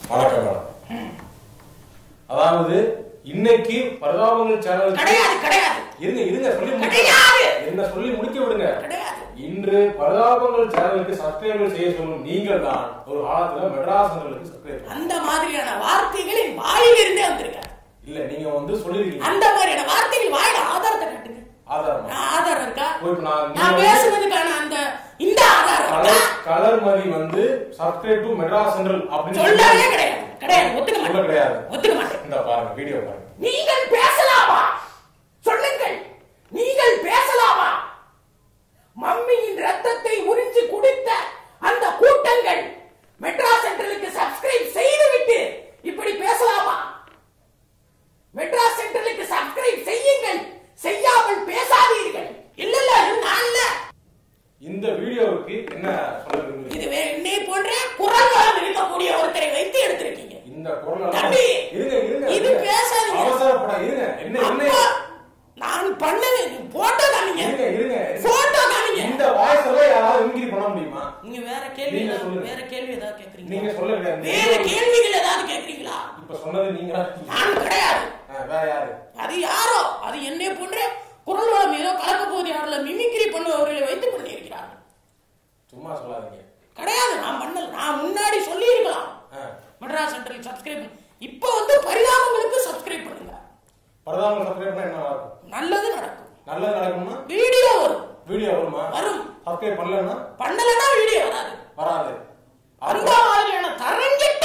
வணக்கம் மேடம் அதாவது இன்னைக்கு பரிதாபங்கள் சேனல் கிடையாது கிடையாது இருங்க இருங்க சொல்லி முடிக்க- கிடையாது. என்ன சொல்லி முடிக்க விடுங்க கிடையாது இன்று பரிதாபங்கள் சேனலுக்கு சப்ஸ்கிரைபர் செய்ய சொல்லும் நீங்கள் தான் ஒரு காலத்துல மெட்ராஸ் சேனலுக்கு சப்ஸ்கிரைப் அந்த மாதிரியான வார்த்தைகளின் வாயிலிருந்தே வந்திருக்க இல்ல நீங்க வந்து சொல்லிருக்கீங்க அந்த மாதிரியான வார்த்தைகள் வாயில ஆதாரத்தை காட்டுங்க ஆதாரம் நான் ஆதாரம் இருக்கா ஓ, இப்ப நான் நான் நீங்க பேசுனதுக்கான அந்த இந்த ஆதாரம் இருக்கா கலர் கலர் மாதிரி வந்து சப்ஸ்கிரைப் டு மெட்ராஸ் சென்ட்ரல் அப்படின்னு சொல்லவே கிடையாது கிடையாது ஒத்துக்க சொல்ல மாட்டேன் கிடையாது ஒத்துக்க மாட்டேன் இந்த பாருங்க வீடியோ பாருங்க நீங்கள் பேசலாமா சொல்லுங்கள் நீங்கள் பேசலாமா மம்மியின் ரத்தத்தை உறிஞ்சி குடித்த அந்த கூட்டங்கள் மெட்ராஸ் சென்ட்ரலுக்கு சப்ஸ்கிரைப் செய்துவிட்டு இப்படி பேசலாமா மெட்ராஸ் சென்ட்ரலுக்கு சப்ஸ்கிரைப் செய்யுங்கள் செய்யாமல் பேசாதீர்கள் இல்ல இல்ல இது நான் இல்ல இந்த வீடியோவுக்கு என்ன சொல்ல விரும்புறீங்க இது வே- என்னை போன்ற குரல் வளம் இருக்கக்கூடிய ஒருத்தரை வைத்து எடுத்திருக்கீங்க இந்த குரல் தம்பி, இருங்க இருங்க இது இருங்க. பேசாதீங்க. அவசரப்பட இருங்க என்ன என்ன அப்பா, நான் பண்ணவே போட்டோ காமிங்க இருங்க இருங்க போட்டோ காமிங்க இந்த வாய்ஸ் எல்லாம் யாராவது இன்கிரி பண்ண முடியுமா நீங்க வேற கேள்வி நீங்க ஏதாவது- சொல்லுங்க. வேற கேள்வி ஏதாவது கேக்குறீங்களா நீங்க சொல்ல கிடையாது வேற கேள்விகள் ஏதாவது கேக்குறீங்களா இப்ப சொன்னது நீங்க நான் கிடையாது ஆ, வேற யாரு அது யாரோ அது என்னை போன்ற குரல் வளம் ஏதோ கலக்க போது யாரில் மிமிக்ரி பண்ணுபவர்களை வைத்து பண்ணியிருக்கிறார்கள் சும்மா சொல்லாதீங்க கிடையாது நான் பண்ணல நான் முன்னாடி சொல்லி இருக்கலாம் ஆ. மெட்ராஸ் சென்ட்ரல் சப்ஸ்கிரைப் இப்போ வந்து பரிதாபங்களுக்கு சப்ஸ்கிரைப் பண்ணுங்க பிரதான சப்ஸ்கிரைப் பண்ணா என்ன நடக்கும் நல்லது நடக்கும் நல்லது நடக்கும்னா வீடியோ வரும் வீடியோ வருமா வரும் சப்ஸ்கிரைப் பண்ணலன்னா பண்ணலன்னா வீடியோ வராது வராது அந்த மாதிரியான தரங்கெட்ட